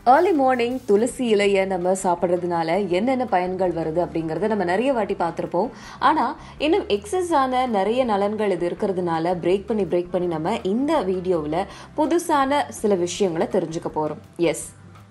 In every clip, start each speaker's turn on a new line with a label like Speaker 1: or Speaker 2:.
Speaker 1: early morning துளசி இலையை நம்ம சாப்பிட்றதுனால என்னென்ன பயன்கள் வருது அப்படிங்கிறத நம்ம நிறைய வாட்டி பார்த்துருப்போம் ஆனால் இன்னும் எக்ஸஸான நிறைய நலன்கள் இது இருக்கிறதுனால பிரேக் பண்ணி பிரேக் பண்ணி நம்ம இந்த வீடியோவில் புதுசான சில விஷயங்களை தெரிஞ்சுக்க போகிறோம் எஸ்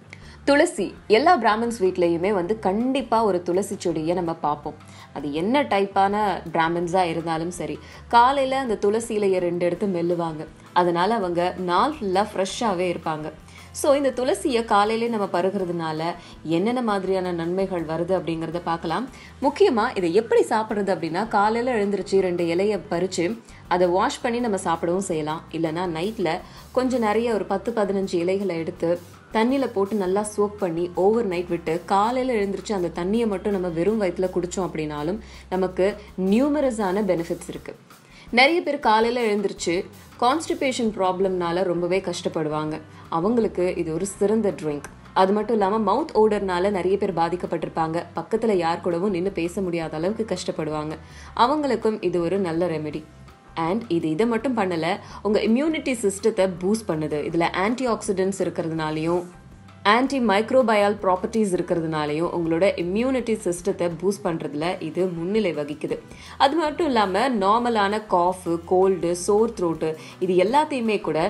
Speaker 1: துளசி எல்லா பிராமின்ஸ் வீட்லேயுமே வந்து கண்டிப்பாக ஒரு துளசி செடியை நம்ம பார்ப்போம் அது என்ன டைப்பான பிராமின்ஸாக இருந்தாலும் சரி காலையில் அந்த துளசி இலையை ரெண்டு எடுத்து மெல்லுவாங்க அதனால அவங்க நாள் ஃபுல்லாக ஃப்ரெஷ்ஷாகவே இருப்பாங்க ஸோ இந்த துளசியை காலையிலே நம்ம பருகிறதுனால என்னென்ன மாதிரியான நன்மைகள் வருது அப்படிங்கிறத பார்க்கலாம் முக்கியமாக இதை எப்படி சாப்பிட்றது அப்படின்னா காலையில் எழுந்திருச்சு ரெண்டு இலையை பறித்து அதை வாஷ் பண்ணி நம்ம சாப்பிடவும் செய்யலாம் இல்லைன்னா நைட்டில் கொஞ்சம் நிறைய ஒரு பத்து பதினஞ்சு இலைகளை எடுத்து தண்ணியில் போட்டு நல்லா சோக் பண்ணி ஓவர் நைட் விட்டு காலையில் எழுந்திரிச்சு அந்த தண்ணியை மட்டும் நம்ம வெறும் வயிற்றில் குடித்தோம் அப்படின்னாலும் நமக்கு நியூமரஸான பெனிஃபிட்ஸ் இருக்குது நிறைய பேர் காலையில் எழுந்திரிச்சு கான்ஸ்டிபேஷன் ப்ராப்ளம்னால ரொம்பவே கஷ்டப்படுவாங்க அவங்களுக்கு இது ஒரு சிறந்த ட்ரிங்க் அது மட்டும் இல்லாமல் மவுத் ஓடர்னால நிறைய பேர் பாதிக்கப்பட்டிருப்பாங்க பக்கத்தில் யார் கூடவும் நின்று பேச முடியாத அளவுக்கு கஷ்டப்படுவாங்க அவங்களுக்கும் இது ஒரு நல்ல ரெமெடி அண்ட் இது இதை மட்டும் பண்ணலை உங்கள் இம்யூனிட்டி சிஸ்டத்தை பூஸ்ட் பண்ணுது இதில் ஆன்டி ஆக்சிடென்ட்ஸ் இருக்கிறதுனாலையும் ஆன்டி மைக்ரோபயால் ப்ராப்பர்ட்டிஸ் இருக்கிறதுனாலையும் உங்களோட இம்யூனிட்டி சிஸ்டத்தை பூஸ்ட் பண்ணுறதுல இது முன்னிலை வகிக்குது அது மட்டும் இல்லாமல் நார்மலான காஃபு கோல்டு சோர் த்ரோட்டு இது எல்லாத்தையுமே கூட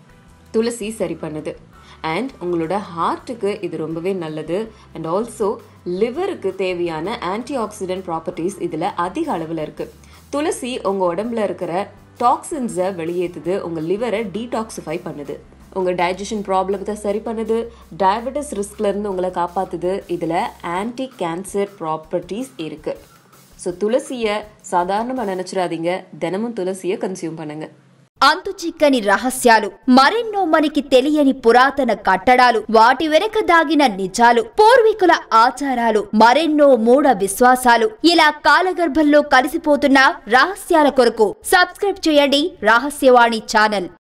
Speaker 1: துளசி சரி பண்ணுது அண்ட் உங்களோட ஹார்ட்டுக்கு இது ரொம்பவே நல்லது அண்ட் ஆல்சோ லிவருக்கு தேவையான ஆன்டி ஆக்சிடென்ட் ப்ராப்பர்ட்டிஸ் இதில் அதிக அளவில் இருக்குது துளசி உங்கள் உடம்புல இருக்கிற டாக்ஸின்ஸை வெளியேற்றுது உங்கள் லிவரை டீடாக்சிஃபை பண்ணுது உங்கள் டைஜஷன் ப்ராப்ளத்தை சரி பண்ணுது டயபெட்டிஸ் ரிஸ்க்லேருந்து உங்களை காப்பாற்றுது இதில் ஆன்டி கேன்சர் ப்ராப்பர்ட்டிஸ் இருக்குது ஸோ துளசியை சாதாரணமாக நினச்சிடாதீங்க தினமும் துளசியை கன்சியூம் பண்ணுங்கள்
Speaker 2: అంతు చిక్కని రహస్యాలు మరెన్నో మనకి తెలియని పురాతన కట్టడాలు వాటి వెనక దాగిన నిజాలు పూర్వీకుల ఆచారాలు మరెన్నో మూఢ విశ్వాసాలు ఇలా కాలగర్భంలో కలిసిపోతున్న రహస్యాల కొరకు సబ్స్క్రైబ్ చేయండి రహస్యవాణి ఛానల్